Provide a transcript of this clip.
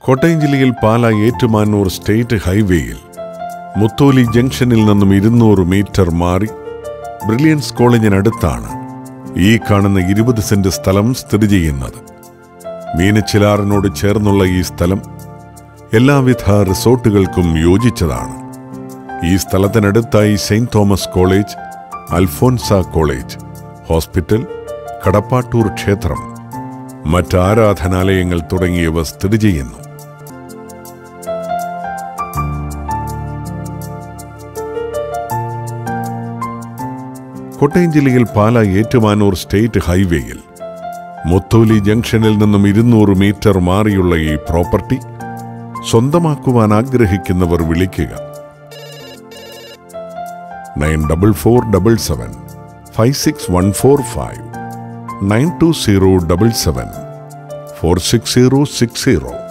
കോട്ടയം ജില്ലയിൽ പാല ഏറ്റുമാനൂർ സ്റ്റേറ്റ് ഹൈവേയിൽ മുത്തോലി ജംഗ്ഷനിൽ നിന്നും ഇരുന്നൂറ് മീറ്റർ മാറി ബ്രില്യൻസ് കോളേജിനടുത്താണ് ഈ കാണുന്ന ഇരുപത് സെന്റ് സ്ഥലം സ്ഥിതി ചെയ്യുന്നത് മീനച്ചിലാറിനോട് ചേർന്നുള്ള ഈ സ്ഥലം എല്ലാവിധ റിസോർട്ടുകൾക്കും യോജിച്ചതാണ് ഈ സ്ഥലത്തിനടുത്തായി saint Thomas college Alphonsa college hospital Kadappattoor ക്ഷേത്രം മറ്റ് ആരാധനാലയങ്ങൾ തുടങ്ങിയവ സ്ഥിതി ചെയ്യുന്നു കോട്ടയം ജില്ലയിൽ പാല ഏറ്റുമാനൂർ സ്റ്റേറ്റ് ഹൈവേയിൽ മുത്തോലി ജംഗ്ഷനിൽ നിന്നും ഇരുന്നൂറ് മീറ്റർ മാറിയുള്ള ഈ പ്രോപ്പർട്ടി സ്വന്തമാക്കുവാൻ ആഗ്രഹിക്കുന്നവർ വിളിക്കുക nine double four double seven five six one four five nine two zero double seven four six zero six zero